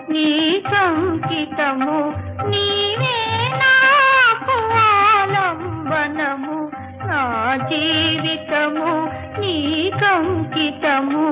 నీకంకితము నీవే నాకు ఆలంబనము నా జీవితము నీకంకితము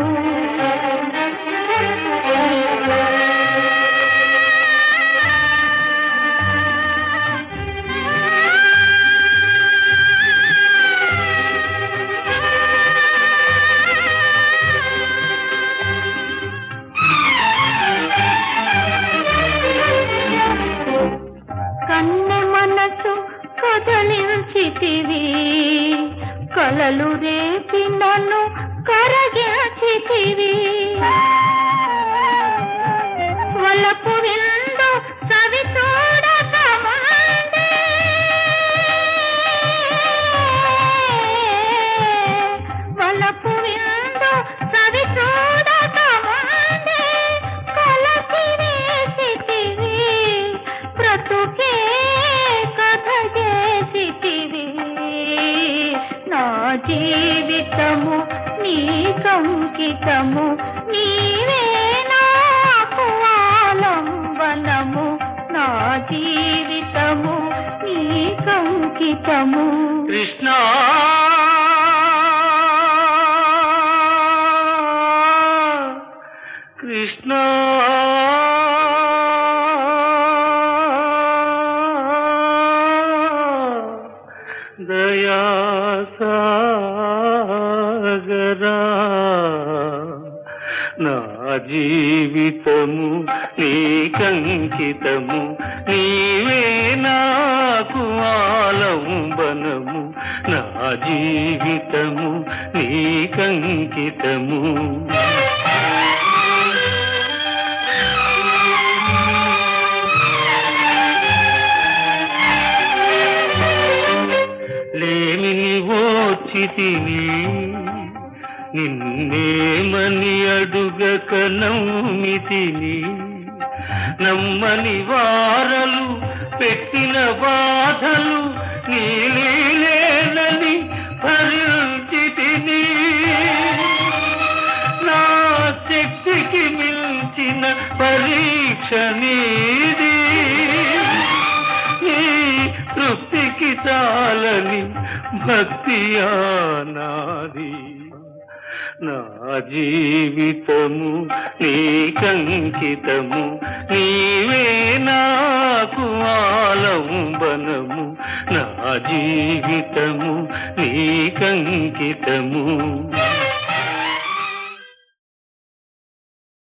కన్నె మనసు కదలించితివి కలలు రేపి నన్ను కరగించితివి వలపు విందు సవి చూడకమందే వలపు విందు సవి చూడకమందే కలసి వేసితివి బ్రతుకే కథ చేసితివి నా జీవితము నీకంకితము నీవే నాకు ఆలంబనము నా జీవితము నీకంకితము కృష్ణ కృష్ణ దయాసాగరా నా జీవితము నీకంకితము నీవే నాకు ఆలంబనము నా జీవితము నీకంకితము లేమిని ఓచితిని నిన్నేమని అడుగక నమ్మితిని నమ్మని వారలు పెట్టిన బాధలు నీలేనని భరించితిని నా శక్తికి మించిన పరీక్ష నీది ఈ తృప్తికి చాలని భక్తియా నాది నా జీవితము నీకంకితము నీవే నాకు ఆలంబనము నా జీవితము నీకంకితము